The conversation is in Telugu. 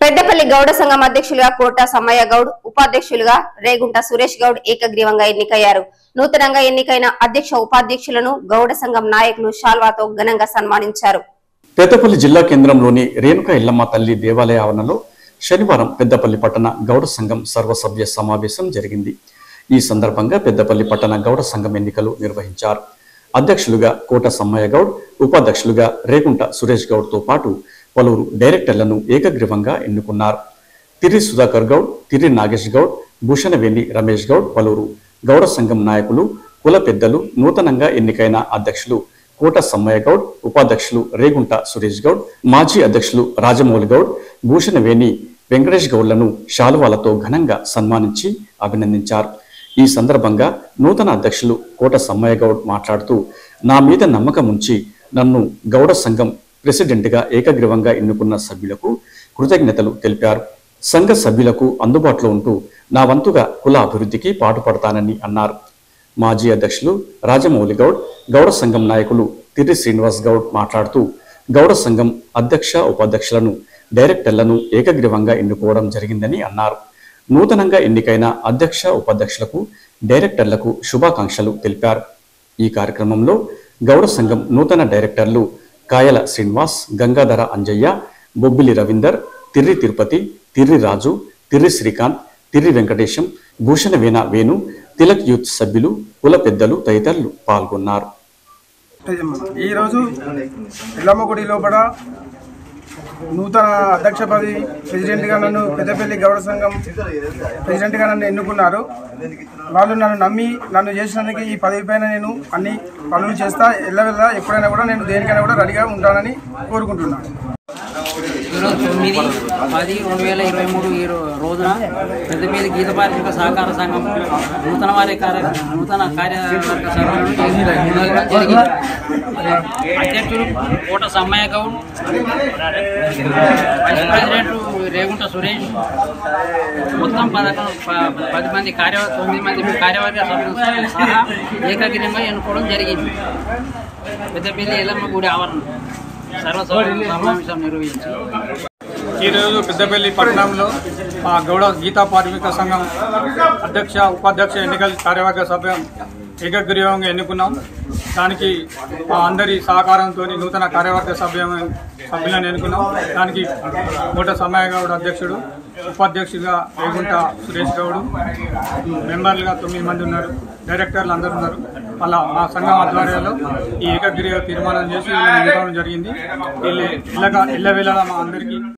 పెద్దపల్లి గౌడ సంఘం అధ్యక్షులుగా కోట సమ్మయ్య గౌడ్ ఉపాధ్యక్షులుగా రేగుంట సురేష్ గౌడ్ ఏకగ్రీవంగా ఎన్నికయ్యారు నూతనంగా ఎన్నికైన అధ్యక్ష ఉపాధ్యక్షులను గౌడ సంఘం నాయకులు షాల్వాతో ఘనంగా సన్మానించారు పెద్దపల్లి జిల్లా కేంద్రంలోని రేణుక ఇల్లమ్మ తల్లి దేవాలయ ఆవరణలో శనివారం పెద్దపల్లి పట్టణ గౌడ సంఘం సర్వసభ్య సమావేశం జరిగింది ఈ సందర్భంగా పెద్దపల్లి పట్టణ గౌడ సంఘం ఎన్నికలు నిర్వహించారు అధ్యక్షులుగా కోట సమ్మయ్య గౌడ్ ఉపాధ్యక్షులుగా రేగుంట సురేష్ గౌడ్తో పాటు పలువురు డైరెక్టర్లను ఏకగ్రీవంగా ఎన్నుకున్నారు తిరి సుధాకర్ గౌడ్ తిరి నాగేష్ గౌడ్ భూషణవేణి రమేష్ గౌడ్ పలువురు గౌడ సంఘం నాయకులు కుల పెద్దలు నూతనంగా ఎన్నికైన అధ్యక్షులు కోట సమ్మయ్య గౌడ్ ఉపాధ్యక్షులు రేగుంట సురేష్ గౌడ్ మాజీ అధ్యక్షులు రాజమౌళి గౌడ్ భూషణవేణి వెంకటేష్ గౌడ్లను శాలువాలతో ఘనంగా సన్మానించి అభినందించారు ఈ సందర్భంగా నూతన అధ్యక్షులు కోట సమ్మయ్య గౌడ్ మాట్లాడుతూ నా మీద నమ్మకం ఉంచి నన్ను గౌడ సంఘం ప్రెసిడెంట్గా ఏకగ్రీవంగా ఎన్నుకున్న సభ్యులకు కృతజ్ఞతలు తెలిపారు సంఘ సభ్యులకు అందుబాటులో ఉంటూ నా వంతుగా కుల అభివృద్ధికి పాటుపడతానని అన్నారు మాజీ అధ్యక్షులు రాజమౌళి గౌడ్ గౌడ సంఘం నాయకులు తిరి శ్రీనివాస్ గౌడ్ మాట్లాడుతూ గౌడ సంఘం అధ్యక్ష ఉపాధ్యక్షులను డైరెక్టర్లను ఏకగ్రీవంగా ఎన్నుకోవడం జరిగిందని అన్నారు నూతనంగా ఎన్నికైన అధ్యక్ష ఉపాధ్యక్షులకు డైరెక్టర్లకు శుభాకాంక్షలు తెలిపారు ఈ కార్యక్రమంలో గౌడ సంఘం నూతన డైరెక్టర్లు కాయల శ్రీనివాస్ గంగాధర అంజయ్య బొబ్బిలి రవీందర్ తిర్రి తిరుపతి తిర్రి రాజు తిర్రి శ్రీకాంత్ తిర్రి వెంకటేశం భూషణ వీణ వేణు తిలక్ యూత్ సభ్యులు కుల పెద్దలు తదితరులు పాల్గొన్నారు ఈరోజు ఎల్లమ్మగుడి లోపల నూతన అధ్యక్ష పదవి ప్రెసిడెంట్గా నన్ను పెద్దపల్లి గౌడ సంఘం ప్రెసిడెంట్గా నన్ను ఎన్నుకున్నారు వాళ్ళు నన్ను నమ్మి నన్ను చేసినందుకు ఈ పదవి పైన నేను అన్ని పనులు చేస్తా ఎల్లవెల్లా ఎప్పుడైనా కూడా నేను దేనికైనా కూడా రెడీగా ఉంటానని కోరుకుంటున్నాను ఈరోజు తొమ్మిది పది రెండు వేల ఇరవై మూడు ఈ రో- రోజున పెద్దపల్లి గీత పారిశ్రామిక సహకార సంఘం నూతన వారి కార్య నూతన కార్యవర్గ సభ్యులను ఎన్నుకోవడం జరిగింది అధ్యక్షుడు కోట సమ్మయ్య గౌడ్ వైస్ ప్రెసిడెంట్ రేగుంట సురేష్ మొత్తం పదకొండు ప- పది మంది కార్య తొమ్మిది మంది కార్యవర్గ సభ్యులు సహా ఏకగ్రీవంగా ఎన్నుకోవడం జరిగింది పెద్దపల్లి ఎల్లమ్మ గుడి ఆవరణ సర్వసభ్య సమావేశం నిర్వహించి ఈరోజు పెద్దపల్లి పట్టణంలో మా గౌడ గీతా కార్మిక సంఘం అధ్యక్ష ఉపాధ్యక్ష ఎన్నికల కార్యవర్గ సభ ఏకగ్రీవంగా ఎన్నుకున్నాం దానికి మా అందరి సహకారంతో నూతన కార్యవర్గ సభ్య సభ్యులను ఎన్నుకున్నాం దానికి కోట సమయ గౌడ్ అధ్యక్షుడు ఉపాధ్యక్షుడిగా రేగుంట సురేష్ గౌడ్ మెంబర్లుగా తొమ్మిది మంది ఉన్నారు డైరెక్టర్లు అందరు ఉన్నారు అలా మా సంఘం ఆధ్వర్యంలో ఈ ఏకగ్రీవ తీర్మానం చేసి వీళ్ళని ఎన్నుకోవడం జరిగింది వీళ్ళు ఇళ్ళగా ఇళ్ళ వేళ మా అందరికీ